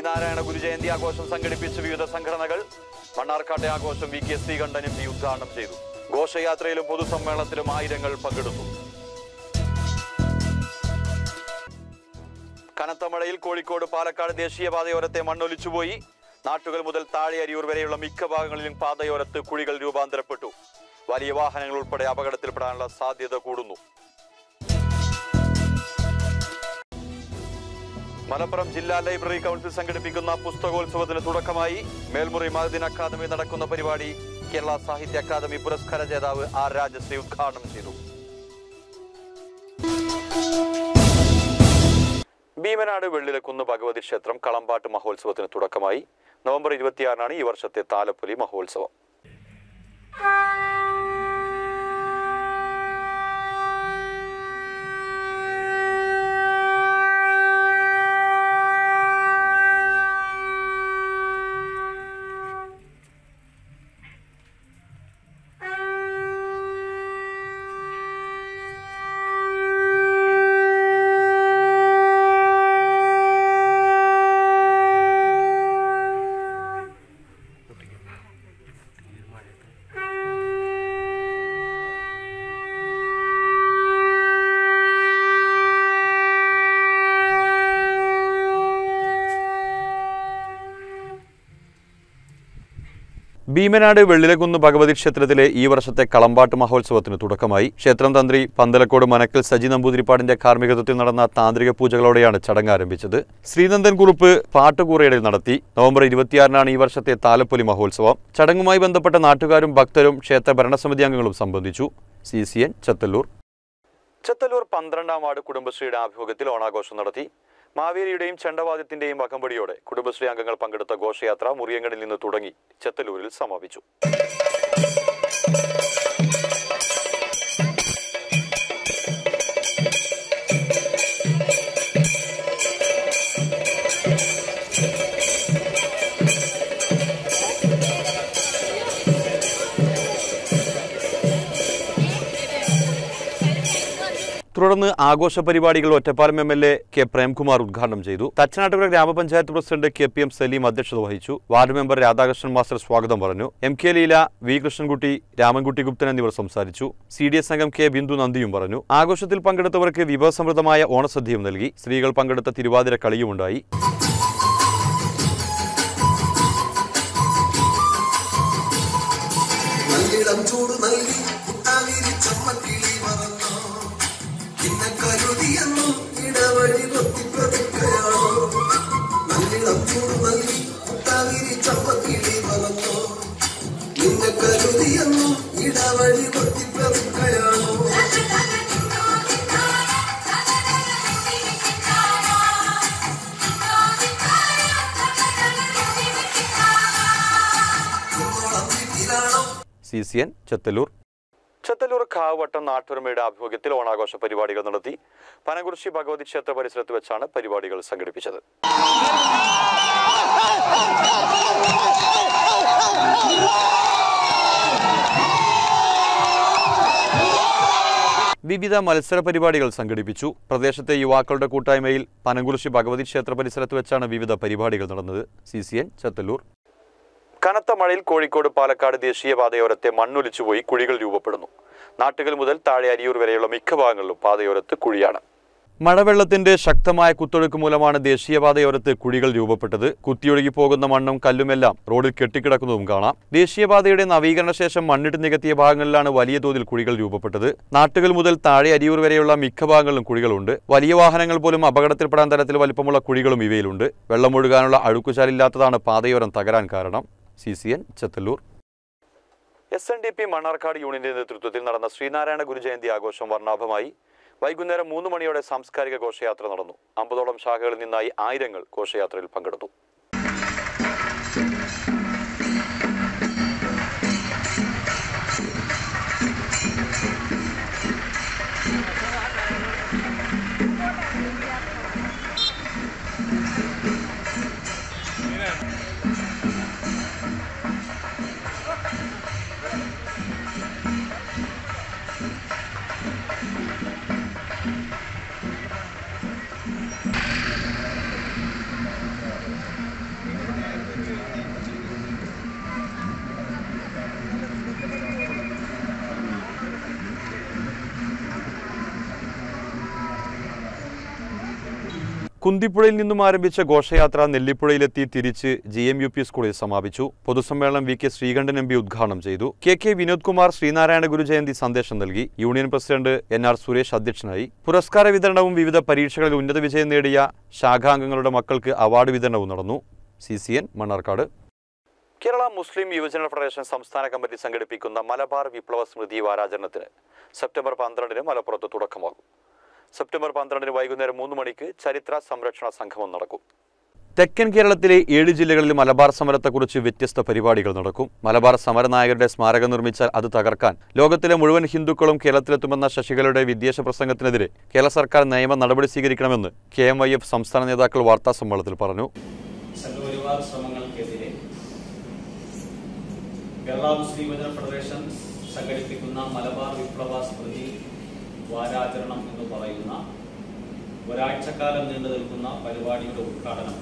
ശ്രീനാരായണ ഗുരുജയന്തി ആഘോഷം സംഘടിപ്പിച്ച വിവിധ സംഘടനകൾ മണ്ണാർക്കാട്ടെ ആഘോഷം V K Sreekandan M P ഉദ്ഘാടനം ചെയ്തു ഘോഷയാത്രയിലും പൊതുസമ്മേളനത്തിലും ആയിരങ്ങൾ പങ്കെടുത്തു കനത്ത മഴയിൽ കോഴിക്കോട് പാലക്കാട് ദേശീയപാതയോരത്തെ മണ്ണൊലിച്ചുപോയി നാട്ടുകൾ മുതൽ താഴെ അരിയൂർ വരെയുള്ള മിക്ക ഭാഗങ്ങളിലും പാതയോരത്ത് കുഴികൾ രൂപാന്തരപ്പെട്ടു വലിയ വാഹനങ്ങൾ ഉൾപ്പെടെ അപകടത്തിൽപ്പെടാനുള്ള സാധ്യത കൂടുന്നു മലപ്പുറം ജില്ലാ ലൈബ്രറി കൗൺസിൽ സംഘടിപ്പിക്കുന്ന പുസ്തകോത്സവത്തിന് തുടക്കമായി മേൽമുറി മഹദിൻ അക്കാദമി നടക്കുന്ന പരിപാടി കേരള സാഹിത്യ അക്കാദമി പുരസ്കാര ജേതാവ് ആർ രാജശ്രീ ഉദ്ഘാടനം ചെയ്തു ഭീമനാട് വെള്ളിലക്കുന്ന് ഭഗവതി ക്ഷേത്രം കളമ്പാട്ട് മഹോത്സവത്തിന് തുടക്കമായി നവംബർ ഇരുപത്തിയാറിനാണ് ഈ വർഷത്തെ താലപ്പൊലി മഹോത്സവം ഭീമനാട് വെള്ളിലക്കുന്ന് ഭഗവതി ക്ഷേത്രത്തിലെ ഈ വർഷത്തെ കളമ്പാട്ട് മഹോത്സവത്തിന് തുടക്കമായി ക്ഷേത്രം തന്ത്രി പന്തലക്കോട് മനക്കൽ സജി നമ്പൂതിരിപ്പാടിന്റെ കാർമ്മികത്വത്തിൽ നടന്ന താന്ത്രിക പൂജകളോടെയാണ് ചടങ്ങ് ആരംഭിച്ചത് ശ്രീനന്ദൻ കുറുപ്പ് പാട്ടുകൂറയിടൽ നടത്തി നവംബർ ഇരുപത്തിയാറിനാണ് ഈ വർഷത്തെ താലപ്പൊലി മഹോത്സവം ചടങ്ങുമായി ബന്ധപ്പെട്ട നാട്ടുകാരും ഭക്തരും ക്ഷേത്ര ഭരണസമിതി അംഗങ്ങളും സംബന്ധിച്ചു C C N Chethallur Chethallur പന്ത്രണ്ടാം വാർഡ് കുടുംബശ്രീയുടെ ആഭിമുഖ്യത്തിൽ ഓണാഘോഷം നടത്തി മാവേലിയുടെയും ചെണ്ടവാദ്യത്തിന്റെയും അകമ്പടിയോടെ കുടുംബശ്രീ അംഗങ്ങൾ പങ്കെടുത്ത ഘോഷയാത്ര മുറിയങ്കടിൽ നിന്ന് തുടങ്ങി ചെത്തല്ലൂരിൽ സമാപിച്ചു തുടർന്ന് ആഘോഷ പരിപാടികൾ Ottapalam M L A K Premkumar ഉദ്ഘാടനം ചെയ്തു തച്ചനാട്ടുകര ഗ്രാമപഞ്ചായത്ത് president K P M Saleem അധ്യക്ഷത വഹിച്ചു വാർഡ് മെമ്പർ രാധാകൃഷ്ണൻ മാസ്റ്റർ സ്വാഗതം പറഞ്ഞു M K Leela V Krishnankutty Ramankutty Gupthan എന്നിവർ സംസാരിച്ചു സി ഡി എസ് അംഗം കെ ബിന്ദു നന്ദിയും പറഞ്ഞു ആഘോഷത്തിൽ പങ്കെടുത്തവർക്ക് വിഭവസമൃദ്ധമായ ഓണസദ്യയും നൽകി സ്ത്രീകൾ പങ്കെടുത്ത തിരുവാതിര കളിയുമുണ്ടായി നല്ലിടം ചൂട് നൽകി കുട്ടാവിരി ചമ്മക്കിളി മറന്നോ പിന്നെ കരുതിയെന്നും ഇടവഴി കൊത്തിപ്പതിക്കയാണോ നല്ലിടം ചൂട് നൽകി കുട്ടാവിരി ചമ്മക്കിളി മറന്നോ നിന്നെ കരുതിയെന്നും ഇടവഴി കൊത്തിപ്പതിക്കയാണോ കുന്നോളം വീട്ടിലാണോ C C N Chethallur Chethallur Kavattam നാട്ടുരമയുടെ ആഭിമുഖ്യത്തിൽ ഓണാഘോഷ പരിപാടികൾ നടത്തി പനകുറിശി ഭഗവതി ക്ഷേത്ര പരിസരത്ത് വെച്ചാണ് പരിപാടികൾ സംഘടിപ്പിച്ചത് വിവിധ മത്സര പരിപാടികൾ സംഘടിപ്പിച്ചു പ്രദേശത്തെ യുവാക്കളുടെ കൂട്ടായ്മയിൽ പനകുറിശി ഭഗവതി ക്ഷേത്ര പരിസരത്ത് വെച്ചാണ് വിവിധ പരിപാടികൾ നടന്നത് സി സി എൻ ചെത്തല്ലൂർ കനത്ത മഴയിൽ കോഴിക്കോട് പാലക്കാട് ദേശീയപാതയോരത്തെ മണ്ണൊലിച്ചുപോയി കുഴികൾ രൂപപ്പെടുന്നു നാട്ടുകൾ മുതൽ താഴെ അരിയൂർ വരെയുള്ള മിക്ക ഭാഗങ്ങളിലും പാതയോരത്ത് കുഴിയാണ് മഴവെള്ളത്തിന്റെ ശക്തമായ കുത്തൊഴുക്ക് മൂലമാണ് ദേശീയപാതയോരത്ത് കുഴികൾ രൂപപ്പെട്ടത് കുത്തിയൊഴുകി പോകുന്ന മണ്ണും കല്ലുമെല്ലാം റോഡിൽ കെട്ടിക്കിടക്കുന്നതും കാണാം ദേശീയപാതയുടെ നവീകരണ ശേഷം മണ്ണിട്ട് നികത്തിയ ഭാഗങ്ങളിലാണ് വലിയ തോതിൽ കുഴികൾ രൂപപ്പെട്ടത് നാട്ടുകൾ മുതൽ താഴെ അരിയൂർ വരെയുള്ള മിക്ക ഭാഗങ്ങളിലും കുഴികളുണ്ട് വലിയ വാഹനങ്ങൾ പോലും അപകടത്തിൽപ്പെടാൻ തരത്തിൽ വലിപ്പമുള്ള കുഴികളും ഇവയിലുണ്ട് വെള്ളമൊഴുകാനുള്ള അഴുക്കുചാലില്ലാത്തതാണ് പാതയോരം തകരാൻ കാരണം C C N Chethallur S N D P Mannarkkad യൂണിയന്റെ നേതൃത്വത്തിൽ നടന്ന ശ്രീനാരായണ ഗുരുജയന്തി ആഘോഷം വർണ്ണാഭമായി വൈകുന്നേരം മൂന്ന് മണിയോടെ സാംസ്കാരിക ഘോഷയാത്ര നടന്നു അമ്പതോളം ശാഖകളിൽ നിന്നായി ആയിരങ്ങൾ ഘോഷയാത്രയിൽ പങ്കെടുത്തു കുന്തിപ്പുഴയിൽ നിന്നും ആരംഭിച്ച ഘോഷയാത്ര നെല്ലിപ്പുഴയിലെത്തി തിരിച്ച് ജി എം യു പി സ്കൂളിൽ സമാപിച്ചു പൊതുസമ്മേളനം V K Sreekandan M P ഉദ്ഘാടനം ചെയ്തു കെ കെ വിനോദ് കുമാർ ശ്രീനാരായണ ഗുരു ജയന്തി സന്ദേശം നൽകി union president N R Suresh അധ്യക്ഷനായി പുരസ്കാര വിതരണവും വിവിധ പരീക്ഷകളിൽ ഉന്നത വിജയം നേടിയ ശാഖാംഗങ്ങളുടെ മക്കൾക്ക് അവാർഡ് വിതരണവും നടന്നു C C N Mannarkkad Kerala Muslim Yuvajana federation സംസ്ഥാന കമ്മിറ്റി സംഘടിപ്പിക്കുന്ന മലബാർ വിപ്ലവ സ്മൃതി വാരാചരണത്തിന് സെപ്റ്റംബർ പന്ത്രണ്ടിന് മലപ്പുറത്ത് തുടക്കമാകും സെപ്റ്റംബർ പന്ത്രണ്ടിന് വൈകുന്നേരം മൂന്ന് മണിക്ക് ചരിത്ര സംരക്ഷണ സംഗമം നടക്കും തെക്കൻ കേരളത്തിലെ ഏഴ് ജില്ലകളിൽ മലബാർ സമരത്തെക്കുറിച്ച് വ്യത്യസ്ത പരിപാടികൾ നടക്കും മലബാർ സമരനായകരുടെ സ്മാരകം നിർമ്മിച്ചാൽ അത് തകർക്കാൻ ലോകത്തിലെ മുഴുവൻ ഹിന്ദുക്കളും കേരളത്തിലെത്തുമെന്ന ശശികളുടെ വിദ്വേഷ പ്രസംഗത്തിനെതിരെ കേരള സർക്കാർ നിയമ നടപടി സ്വീകരിക്കണമെന്ന് കെ എം ഐ എഫ് സംസ്ഥാന നേതാക്കൾ വാർത്താ സമ്മേളനത്തിൽ പറഞ്ഞു സംഘപരിവാർ ശ്രമങ്ങൾക്കെതിരെ കേരള മുസ്ലിം യുവജന ഫെഡറേഷൻ സംഘടിപ്പിക്കുന്ന മലബാർ വിപ്ലവ സ്മൃതി വാരാചരണം എന്ന് പറയുന്ന ഒരാഴ്ചക്കാലം നീണ്ടു നിൽക്കുന്ന പരിപാടിയുടെ ഉദ്ഘാടനം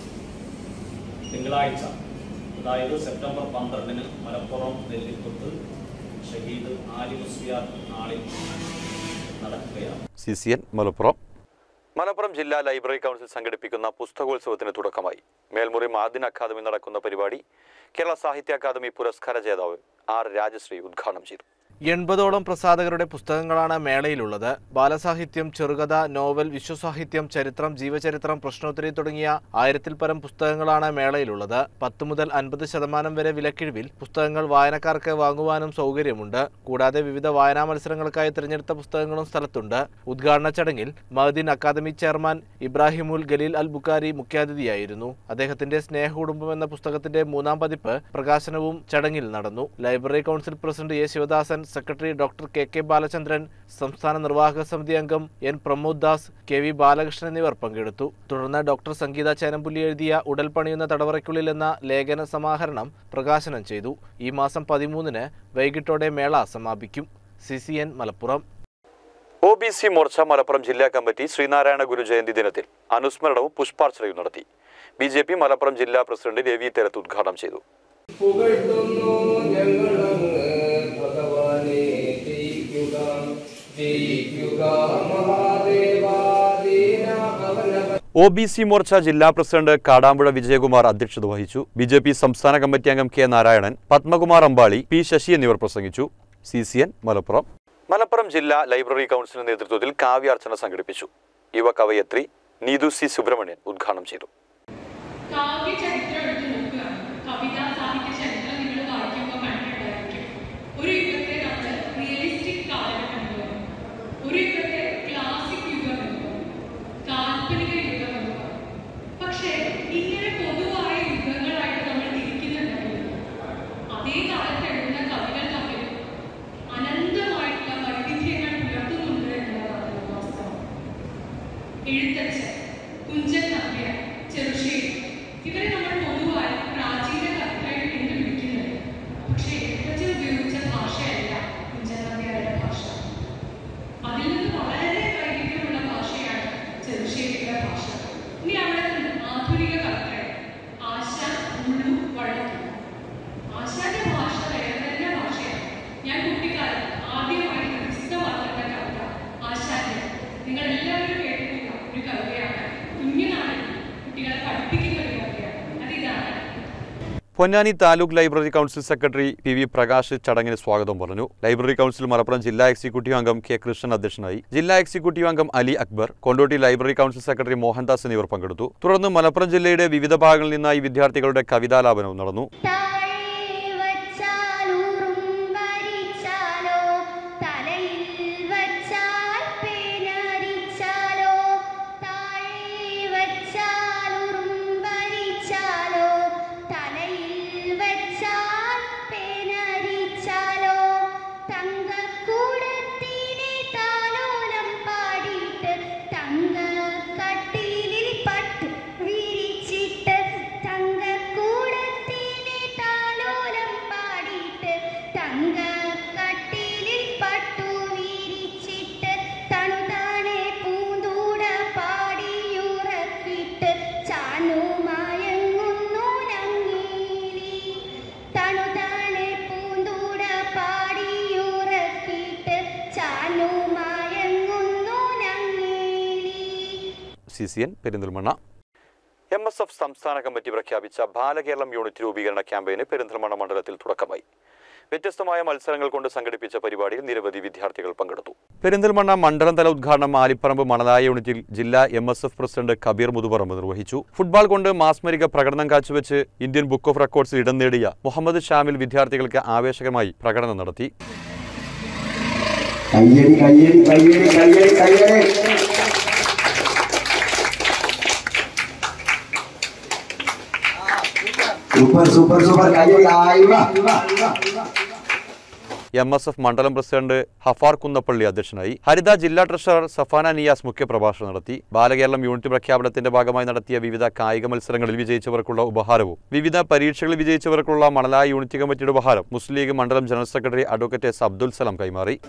തിങ്കളാഴ്ച അതായത് സെപ്റ്റംബർ പന്ത്രണ്ടിന് മലപ്പുറം നെല്ലിക്കുത്ത് ഷഹീദ് ആലി മുസ്ലിയാർ നാളിൽ നടക്കുകയാണ് C C N Malappuram Malappuram ജില്ലാ ലൈബ്രറി കൗൺസിൽ സംഘടിപ്പിക്കുന്ന പുസ്തകോത്സവത്തിന് തുടക്കമായി മേൽമുറി മാദിൻ അക്കാദമി നടക്കുന്ന പരിപാടി കേരള സാഹിത്യ അക്കാദമി പുരസ്കാര ജേതാവ് ആർ രാജശ്രീ ഉദ്ഘാടനം ചെയ്തു എൺപതോളം പ്രസാധകരുടെ പുസ്തകങ്ങളാണ് മേളയിലുള്ളത് ബാലസാഹിത്യം ചെറുകഥ നോവൽ വിശ്വസാഹിത്യം ചരിത്രം ജീവചരിത്രം പ്രശ്നോത്തരി തുടങ്ങിയ ആയിരത്തിൽ പരം പുസ്തകങ്ങളാണ് മേളയിലുള്ളത് പത്ത് മുതൽ അൻപത് ശതമാനം വരെ വിലക്കിഴിവിൽ പുസ്തകങ്ങൾ വായനക്കാർക്ക് വാങ്ങുവാനും സൗകര്യമുണ്ട് കൂടാതെ വിവിധ വായനാ മത്സരങ്ങൾക്കായി തിരഞ്ഞെടുത്ത പുസ്തകങ്ങളും സ്ഥലത്തുണ്ട് ഉദ്ഘാടന ചടങ്ങിൽ മഹദീൻ അക്കാദമി ചെയർമാൻ ഇബ്രാഹിമുൽ ഗലീൽ അൽ ബുക്കാരി മുഖ്യാതിഥിയായിരുന്നു അദ്ദേഹത്തിന്റെ സ്നേഹകുടുംബം എന്ന പുസ്തകത്തിന്റെ മൂന്നാം പതിപ്പ് പ്രകാശനവും ചടങ്ങിൽ നടന്നു library council president A Sivadasan secretary doctor K K Balachandran സംസ്ഥാന നിർവാഹക സമിതി അംഗം N Pramod Das K V Balakrishnan എന്നിവർ പങ്കെടുത്തു തുടർന്ന് ഡോക്ടർ സംഗീത ചേനമ്പുല്ലി എഴുതിയ ഉടൽ പണിയുന്ന തടവറയ്ക്കുള്ളിൽ എന്ന ലേഖന സമാഹരണം പ്രകാശനം ചെയ്തു ഈ മാസം പതിമൂന്നിന് വൈകിട്ടോടെ മേള സമാപിക്കും C C N Malappuram O B C Morcha Malappuram ജില്ലാ കമ്മിറ്റി ശ്രീനാരായണ ഗുരു ജയന്തി ദിനത്തിൽ അനുസ്മരണവും പുഷ്പാർച്ചനയും നടത്തി ബി ജെ പി മലപ്പുറം ജില്ലാ പ്രസിഡന്റ് രവി തെരത്ത് ഉദ്ഘാടനം ചെയ്തു പുകഴ്ത്തുന്നു ഞങ്ങളങ്ങ് ഭഗവാനെ ജയിക്കുക ജയിക്കുക മഹാദേവാദീന അവനവ ഒ ബി സി മോർച്ച ജില്ലാ പ്രസിഡന്റ് കാടാമ്പുഴ വിജയകുമാർ അധ്യക്ഷത വഹിച്ചു ബി ജെ പി സംസ്ഥാന കമ്മിറ്റി അംഗം കെ നാരായണൻ പത്മകുമാർ അമ്പാളി പി ശശി എന്നിവർ പ്രസംഗിച്ചു C C N Malappuram Malappuram ജില്ലാ ലൈബ്രറി കൗൺസിലിന്റെ നേതൃത്വത്തിൽ കാവ്യാർച്ചന സംഘടിപ്പിച്ചു യുവ കവയത്രി നീതു സി സുബ്രഹ്മണ്യൻ ഉദ്ഘാടനം ചെയ്തു കാവ്യ ചരിത്രം എടുത്ത് നോക്കുക കവിതാ സാഹിത്യ ചരിത്രം നിങ്ങൾ വായിക്കുമ്പോൾ കണ്ടിട്ടുണ്ടായിരിക്കും ഒരു യുഗത്തെ നമ്മൾ റിയലിസ്റ്റിക് കാലഘട്ടം എന്ന് പറയും ഒരു യുഗത്തെ ക്ലാസിക് യുഗം എന്ന് പറയും കാൽപ്പനിക യുഗം എന്ന് പറയും പക്ഷേ ഇങ്ങനെ പൊതുവായ യുഗങ്ങളായിട്ട് നമ്മൾ തിരിക്കുന്നുണ്ടെങ്കിൽ അതേ കാലത്ത് എഴുതുന്ന കവികൾ തമ്മിൽ അനന്തമായിട്ടുള്ള വൈവിധ്യങ്ങൾ പുലർത്തുന്നുണ്ട് എന്നുള്ളതാണ് വാസ്തവം എഴുത്തച്ഛൻ കുഞ്ചൻ നമ്പ്യാർ ചെറുശ്ശേരി ഇവരെ നമ്മൾ പൊതുവായി പ്രാചീന കവികളായിട്ട് എന്ന് വിളിക്കുന്നത് പക്ഷേ എഴുത്തച്ഛൻ ഉപയോഗിച്ച ഭാഷയല്ല കുഞ്ചൻ നമ്പ്യാരുടെ ഭാഷ അതിൽ നിന്ന് വളരെ വൈവിധ്യമുള്ള ഭാഷയാണ് ചെറുശ്ശേരിയുടെ ഭാഷ ഇനി അവിടെ നിന്ന് ആധുനിക കവികൾ ആശ ഉള്ളു വള്ളത്തു ആശാന്റെ ഭാഷ വേറെ തന്നെ ഭാഷയാണ് ഞാൻ കുട്ടിക്കാലത്ത് ആദ്യമായി ഹൃദയമാക്കേണ്ട കവിത ആശാന്റെ നിങ്ങൾ എല്ലാവരും കേട്ടിട്ടുള്ള ഒരു കവിതയാണ് കുഞ്ഞുനാളിൽ കുട്ടികളെ പഠിപ്പിക്കുന്ന ഒരു കവിതയാണ് അതിതാണ് Ponnani taluk library council secretary P V Prakash ചടങ്ങിന് സ്വാഗതം പറഞ്ഞു ലൈബ്രറി കൗൺസിൽ മലപ്പുറം ജില്ലാ എക്സിക്യൂട്ടീവ് അംഗം കെ കൃഷ്ണൻ അധ്യക്ഷനായി ജില്ലാ എക്സിക്യൂട്ടീവ് അംഗം Ali Akbar Kondotty library council secretary Mohandas എന്നിവർ പങ്കെടുത്തു തുടർന്ന് മലപ്പുറം ജില്ലയുടെ വിവിധ ഭാഗങ്ങളിൽ നിന്നായി വിദ്യാർത്ഥികളുടെ കവിതാലാപനവും നടന്നു താഴെ വച്ചാലൂറും വരിച്ചാലോ തലയിൽ വച്ചാൽ പേനരിച്ചാലോ താഴെ വച്ചാലൂറും വരിച്ചാലോ തലയിൽ വച്ചാൽ പേനരിച്ചാലോ തങ്കക്കൂടത്തിനെ താലോലം പാടിയിട്ട് തങ്കക്കട്ടിലിൽ പട്ട് വിരിച്ചിട്ട് തങ്കക്കൂടത്തിനെ താ C C N Perinthalmanna M S F സംസ്ഥാന കമ്മിറ്റി പ്രഖ്യാപിച്ച ബാലകേരളം യൂണിറ്റ് രൂപീകരണ ക്യാമ്പയിന് പെരിന്തൽമണ്ണ മണ്ഡലത്തിൽ തുടക്കമായി വ്യത്യസ്തമായ മത്സരങ്ങൾ കൊണ്ട് സംഘടിപ്പിച്ച പരിപാടിയിൽ നിരവധി വിദ്യാർത്ഥികൾ പങ്കെടുത്തു പെരിന്തൽമണ്ണ മണ്ഡലം തല ഉദ്ഘാടനം ആലിപ്പറമ്പ് മണലായ യൂണിറ്റിൽ ജില്ലാ M S F president Kabeer Muthuparamba നിർവഹിച്ചു ഫുട്ബോൾ കൊണ്ട് മാസ്മരിക പ്രകടനം കാഴ്ചവെച്ച് ഇന്ത്യൻ ബുക്ക് ഓഫ് റെക്കോർഡ്സിൽ ഇടം നേടിയ മുഹമ്മദ് ഷാമിൽ വിദ്യാർത്ഥികൾക്ക് ആവേശകരമായി പ്രകടനം നടത്തി കയ്യടി കയ്യടി കയ്യടി കയ്യടി കയ്യടി സൂപ്പർ സൂപ്പർ സൂപ്പർ കയ്യടി ആയി വാ എം എസ് എഫ് മണ്ഡലം പ്രസിഡന്റ് ഹഫാർ കുന്നപ്പള്ളി അധ്യക്ഷനായി ഹരിത ജില്ലാ ട്രഷറർ സഫാന നിയാസ് മുഖ്യപ്രഭാഷണം നടത്തി ബാലകേരളം യൂണിറ്റ് പ്രഖ്യാപനത്തിന്റെ ഭാഗമായി നടത്തിയ വിവിധ കായിക മത്സരങ്ങളിൽ വിജയിച്ചവർക്കുള്ള ഉപഹാരവും വിവിധ പരീക്ഷകളിൽ വിജയിച്ചവർക്കുള്ള മണലായ യൂണിറ്റ് കമ്മിറ്റിയുടെ ഉപഹാരം മുസ്ലിം ലീഗ് മണ്ഡലം general secretary advocate S Abdul Salam കൈമാറി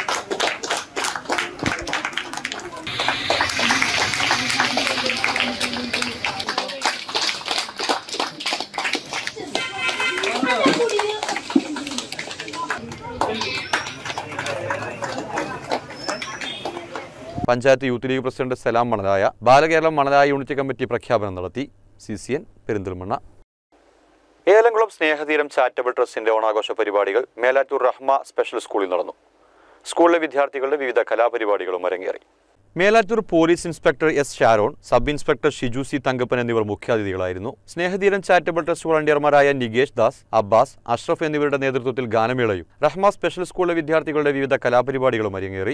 panchayat youth League president Salam Manalaya Balakeralam Manalaya unit committee പ്രഖ്യാപനം നടത്തി C C N Perinthalmanna Elamkulam Snehatheeram charitable ട്രസ്റ്റിന്റെ ഓണാഘോഷ പരിപാടികൾ മേലാറ്റൂർ റഹ്മ സ്പെഷ്യൽ സ്കൂളിൽ നടന്നു സ്കൂളിലെ വിദ്യാർത്ഥികളുടെ വിവിധ കലാപരിപാടികളും അരങ്ങേറി Melattur police inspector S Sharon sub inspector Shiju C Thankappan എന്നിവർ മുഖ്യാതിഥികളായിരുന്നു സ്നേഹതീരം ചാരിറ്റബിൾ ട്രസ്റ്റ് വോളണ്ടിയർമാരായ നികേഷ് ദാസ് അബ്ബാസ് അഷ്റഫ് എന്നിവരുടെ നേതൃത്വത്തിൽ ഗാനമേളയും റഹ്മ സ്പെഷ്യൽ സ്കൂളിലെ വിദ്യാർത്ഥികളുടെ വിവിധ കലാപരിപാടികളും അരങ്ങേറി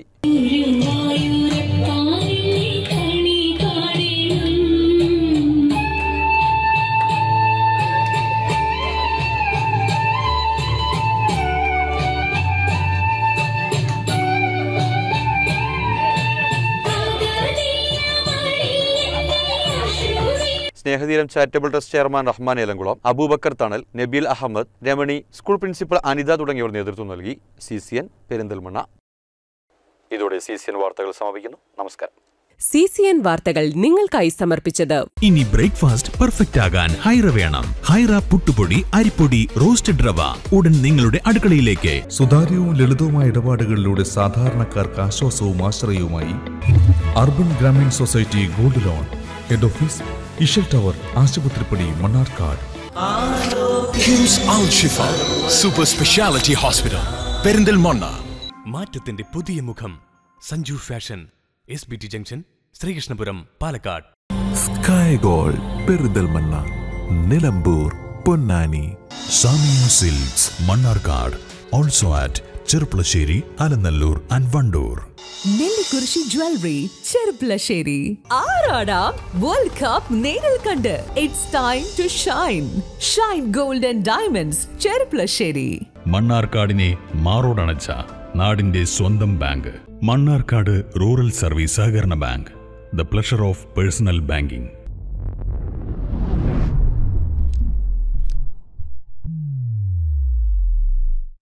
Snehatheeram charitable trust chairman Rahman Elamkulam Aboobacker Thanal Nabeel Ahammed Ramani school principal Anitha തുടങ്ങിയവർ നേതൃത്വം നൽകി സി സി എൻ പെരിന്തൽമണ്ണ ഇതോടെ സി സി എൻ വാർത്തകൾ സമാപിക്കുന്നു നമസ്കാരം സി സി എൻ വാർത്തകൾ നിങ്ങൾക്കായി സമർപ്പിച്ചത് ഇനി ബ്രേക്ക്ഫാസ്റ്റ് പെർഫെക്റ്റ് ആകാൻ ഹൈറ വേണം ഹൈറ പുട്ടുപൊടി അരിപ്പൊടി റോസ്റ്റഡ് റവ ഉടൻ നിങ്ങളുടെ അടുക്കളയിലേക്ക് സുതാര്യവും ലളിതവുമായ ഇടപാടുകളിലൂടെ സാധാരണക്കാർക്ക് ആശ്വാസവും ആശ്രയവുമായി urban Grameen society gold loan head office Ishal tower ആശുപത്രിപ്പടി Mannarkkad KIMS Al Shifa super speciality hospital Perinthalmanna മാറ്റത്തിന്റെ പുതിയ മുഖം Sanju fashion S B T junction Sreekrishnapuram Palakkad sky gold Perinthalmanna Nilambur Ponnani Samiya silks Mannarkkad also at Cherpulassery Alanallur and Wandoor Nellikurissi jewellery Cherpulassery ആറാടാ വേൾഡ് കപ്പ് നേരിൽ കണ്ട് it's time to shine shine gold and diamonds Cherpulassery മണ്ണാർക്കാടിനെ മാറോടണച്ച നാടിന്റെ സ്വന്തം ബാങ്ക് മണ്ണാർക്കാട് റൂറൽ സർവീസ് സഹകരണ bank the pleasure of personal banking